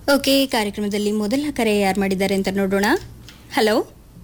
Okay ಕಾರ್ಯಕ್ರಮದಲ್ಲಿ ಮೊದಲ ಕರೆ ಯಾರು ಮಾಡಿದ್ದಾರೆ ಅಂತ ನೋಡೋಣ ಹಲೋ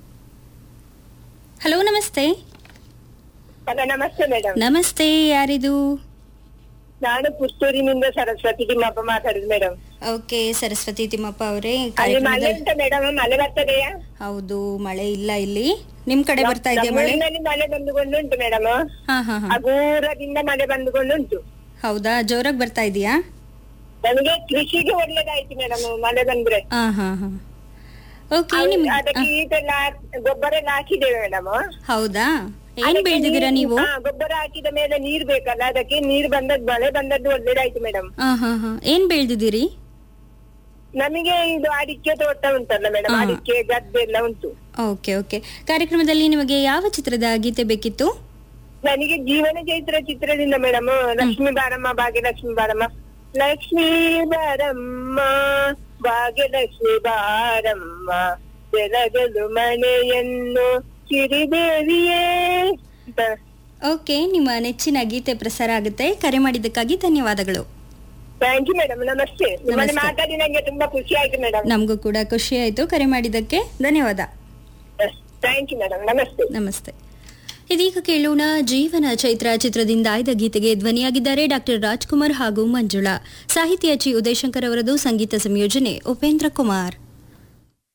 ಹಲೋ ನಮಸ್ತೆ ಹಲೋ ನಮಸ್ತೆ ಮೇಡಮ್ ನಮಸ್ತೆ ಯಾರಿದು ನಾನು ಪುತ್ತೂರಿನಿಂದ ಸರಸ್ವತಿ ತಿಮ್ಮಪ್ಪ ಮಾತಾಡುದು ಮೇಡಮ್ ಓಕೆ ಸರಸ್ವತಿ ತಿಮ್ಮಪ್ಪ ಅವರೇ ಅಲ್ಲಿ ಮಳೆ ಕಾರ್ಯಕ್ರಮದಲ್ಲಿ ಉಂಟಾ ಮೇಡಮ್ ಮಳೆ ಬರ್ತದೆಯಾ ಹೌದು ಮಳೆ ಇಲ್ಲ ಇಲ್ಲಿ ನಿಮ್ ಕಡೆ ಬರ್ತಾ ಇದೆಯಾ ಮಳೆ ನಮ್ಮೂರಿನಲ್ಲಿ ಮಳೆ ಬಂದುಕೊಂಡು ಉಂಟು ಮೇಡಮ್ ಹಾ ಹಾ ಹಾ ಹಗೂರದಿಂದ ಮಳೆ ಬಂದುಕೊಂಡು ಉಂಟು ಹೌದಾ ಜೋರಾಗಿ ಬರ್ತಾ ಇದೆಯಾ ನಮಗೆ ಕೃಷಿಗೆ ಒಳ್ಳೇದಾಯ್ತು ಮೇಡಮ್ ಮಳೆ ಬಂದ್ರೆ ಹಾ ಹಾ ಹಾ ಓಕೆ ಅವ್- ನಿಮ್ ಅದಕ್ಕೆ ಈಗ ಎಲ್ಲ ಗೊಬ್ಬರ ಎಲ್ಲ ಹಾಕಿದ್ದೇವೆ ಮೇಡಮ್ ಹೌದಾ ಏನ್ ಬೆಳ್ದಿದ್ದೀರಾ ನೀವು ಗೊಬ್ಬರ ಹಾಕಿದ ಮೇಲೆ ನೀರ್ ಬೇಕಲ್ಲ ಅದಕ್ಕೆ ನೀರ್ ಬಂದದ್ದು ಮಳೆ ಬಂದದ್ದು ಒಳ್ಳೇದಾಯ್ತು ಮೇಡಮ್ ಹಾ ಹಾ ಹಾ ಏನ್ ಬೆಳ್ದಿದ್ದೀರಿ ನಮಗೆ ಇದು ಅಡಿಕೆ ತೋಟ ಉಂಟಲ್ಲ ಮೇಡಮ್ ಹಾ. ಅಡಿಕೆ ಗದ್ದೆ ಎಲ್ಲ ಉಂಟು ಓಕೆ ಓಕೆ ಕಾರ್ಯಕ್ರಮದಲ್ಲಿ ನಿಮಗೆ ಯಾವ ಚಿತ್ರದ ಗೀತೆ ಬೇಕಿತ್ತು ನನಗೆ ಜೀವನ ಚೈತ್ರ ಚಿತ್ರದಿಂದ ಮೇಡಮ್ ಲಕ್ಷ್ಮೀ ಬಾರಮ್ಮ ಭಾಗ್ಯಲಕ್ಷ್ಮಿ ಬಾರಮ್ಮ ಲಕ್ಷ್ಮೀ ಬಾರಮ್ಮ ಭಾಗ್ಯಲಕ್ಷ್ಮಿ ಬಾರಮ್ಮ ಬೆಳಗಲು ಮನೆಯನ್ನು ಸಿರಿದೇವಿಯೇ ಅಂತ ಓಕೆ ನಿಮ್ಮ ನೆಚ್ಚಿನ ಗೀತೆ ಪ್ರಸಾರ ಆಗುತ್ತೆ ಕರೆ ಮಾಡಿದ್ದಕ್ಕಾಗಿ ಧನ್ಯವಾದಗಳು ಥ್ಯಾಂಕ್ ಯು ಮೇಡಮ್ ನಮಸ್ತೆ ನಿಮ್ಮಲ್ಲಿ ನಮಸ್ತೆ. ಮಾತಾಡಿ ನಂಗೆ ತುಂಬಾ ಖುಷಿ ಆಯ್ತು ಮೇಡಮ್ ನಮಗೂ ಕೂಡ ಖುಷಿ ಆಯ್ತು ಕರೆ ಮಾಡಿದ್ದಕ್ಕೆ ಧನ್ಯವಾದ ಥ್ಯಾಂಕ್ ಯು ಮೇಡಮ್ ನಮಸ್ತೆ ನಮಸ್ತೆ ಇದೀಗ ಕೇಳೋಣ ಜೀವನ ಚೈತ್ರ ಚಿತ್ರದಿಂದ ಆಯ್ದ ಗೀತೆಗೆ ಧ್ವನಿಯಾಗಿದ್ದಾರೆ ಡಾಕ್ಟರ್ ರಾಜ್ಕುಮಾರ್ ಹಾಗೂ ಮಂಜುಳಾ ಸಾಹಿತ್ಯ ಚಿ ಉದಯಶಂಕರ್ ಅವರದು ಸಂಗೀತ ಸಂಯೋಜನೆ ಉಪೇಂದ್ರ ಕುಮಾರ್